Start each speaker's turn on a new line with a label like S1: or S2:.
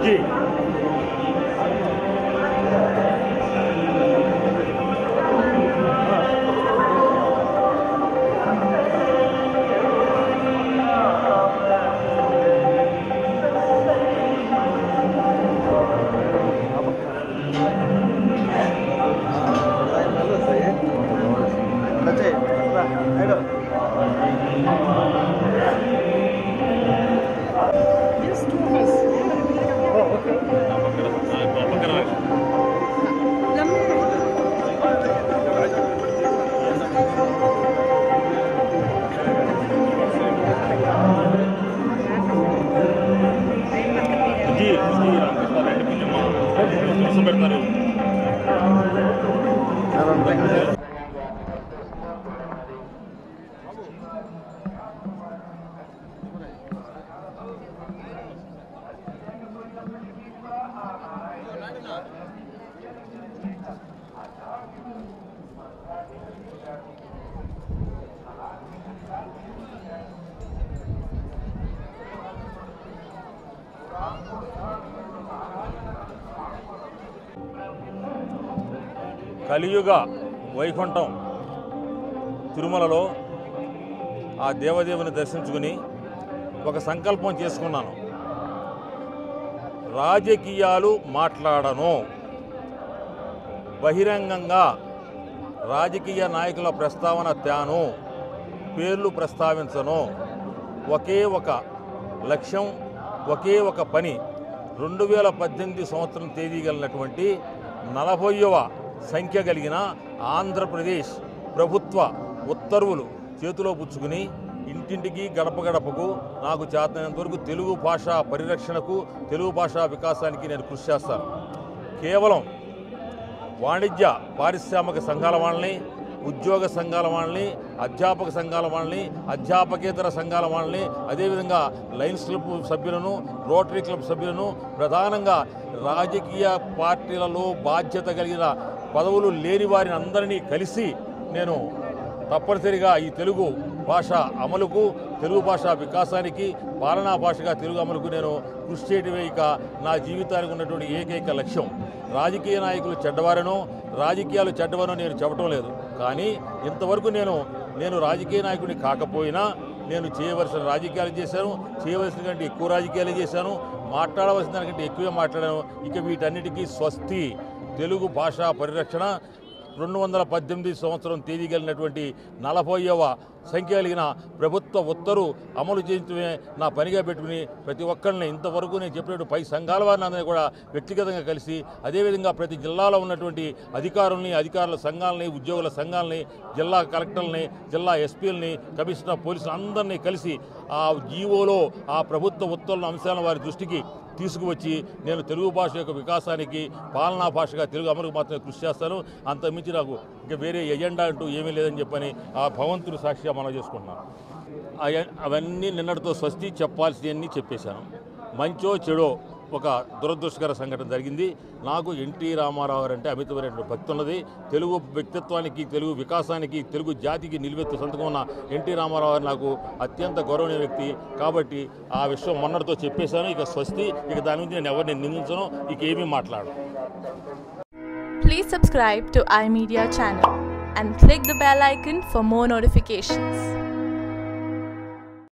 S1: బుజ్జి బుజ్జి బుజ్జి రామకృష్ణారెడ్డి బుజ్జమ్మ కోసం పెడతారు కలియుగ వైకుంఠం తిరుమలలో ఆ దేవదేవుని దర్శించుకుని ఒక సంకల్పం చేసుకున్నాను రాజకీయాలు మాట్లాడను బహిరంగంగా రాజకీయ నాయకుల ప్రస్తావన త్యాను పేర్లు ప్రస్తావించను ఒకే ఒక లక్ష్యం ఒకే ఒక పని రెండు వేల పద్దెనిమిది సంవత్సరం తేదీ కలిగినటువంటి నలభైవ సంఖ్య కలిగిన ఆంధ్రప్రదేశ్ ప్రభుత్వ ఉత్తర్వులు చేతిలో పుచ్చుకుని ఇంటింటికి గడప గడపకు నాకు చేతనంత వరకు తెలుగు భాష పరిరక్షణకు తెలుగు భాషా వికాసానికి నేను కృషి చేస్తాను కేవలం వాణిజ్య పారిశ్రామిక సంఘాల వాళ్ళని ఉద్యోగ సంఘాల వాళ్ళని అధ్యాపక సంఘాల వాళ్ళని అధ్యాపకేతర సంఘాల వాళ్ళని అదేవిధంగా లయన్స్ క్లబ్ సభ్యులను రోటరీ క్లబ్ సభ్యులను ప్రధానంగా రాజకీయ పార్టీలలో బాధ్యత కలిగిన పదవులు లేని వారిని అందరినీ కలిసి నేను తప్పనిసరిగా ఈ తెలుగు భాష అమలుకు తెలుగు భాష వికాసానికి పాలనా భాషగా తెలుగు అమలుకు నేను కృషి చేయడమే ఇక నా జీవితానికి ఉన్నటువంటి ఏకైక లక్ష్యం రాజకీయ నాయకులు చెడ్డవారనో రాజకీయాలు చెడ్డవనో నేను చెప్పడం లేదు కానీ ఇంతవరకు నేను నేను రాజకీయ నాయకుడిని కాకపోయినా నేను చేయవలసిన రాజకీయాలు చేశాను చేయవలసిన కంటే ఎక్కువ రాజకీయాలు చేశాను మాట్లాడవలసిన దానికంటే ఎక్కువే మాట్లాడాను ఇక వీటన్నిటికీ స్వస్తి తెలుగు భాషా పరిరక్షణ రెండు వందల పద్దెనిమిది సంవత్సరం తేదీ కలిగినటువంటి నలభైవ సంఖ్య కలిగిన ప్రభుత్వ ఉత్తర్వు అమలు చేయించడమే నా పనిగా పెట్టుకుని ప్రతి ఒక్కరిని ఇంతవరకు నేను చెప్పినట్టు పై సంఘాల వారిని అందరినీ కూడా వ్యక్తిగతంగా కలిసి అదేవిధంగా ప్రతి జిల్లాలో ఉన్నటువంటి అధికారుల్ని అధికారుల సంఘాలని ఉద్యోగుల సంఘాలని జిల్లా కలెక్టర్లని జిల్లా ఎస్పీలని కమిషనర్ పోలీసులు అందరినీ కలిసి ఆ జీవోలో ఆ ప్రభుత్వ ఉత్తర్వుల అంశాలను వారి దృష్టికి తీసుకువచ్చి నేను తెలుగు భాష యొక్క వికాసానికి పాలనా భాషగా తెలుగు అమలుకు మాత్రమే కృషి చేస్తాను అంతకుమించి నాకు ఇంకా వేరే ఎజెండా అంటూ ఏమీ లేదని చెప్పని ఆ భగవంతుని సాక్షిగా మనం చేసుకుంటున్నాను అయ- అవన్నీ నిన్నటితో స్వస్తి చెప్పాల్సినవన్నీ చెప్పేశాను మంచో చెడో ఒక దురదృష్టకర సంఘటన జరిగింది నాకు ఎన్టీ రామారావు గారు అంటే అమితమైన భక్తి ఉన్నది తెలుగు వ్యక్తిత్వానికి తెలుగు వికాసానికి తెలుగు జాతికి నిలువెత్తు సంతకం ఉన్న ఎన్టీ రామారావు గారు నాకు అత్యంత గౌరవనీయ వ్యక్తి కాబట్టి ఆ విషయం మొన్నటితో చెప్పేశాను ఇక స్వస్తి ఇక దాని గురించి నేను ఎవరిని నిందించను ఇక ఏమీ మాట్లాడను
S2: Please subscribe to iMedia channel and click the bell icon for more notifications.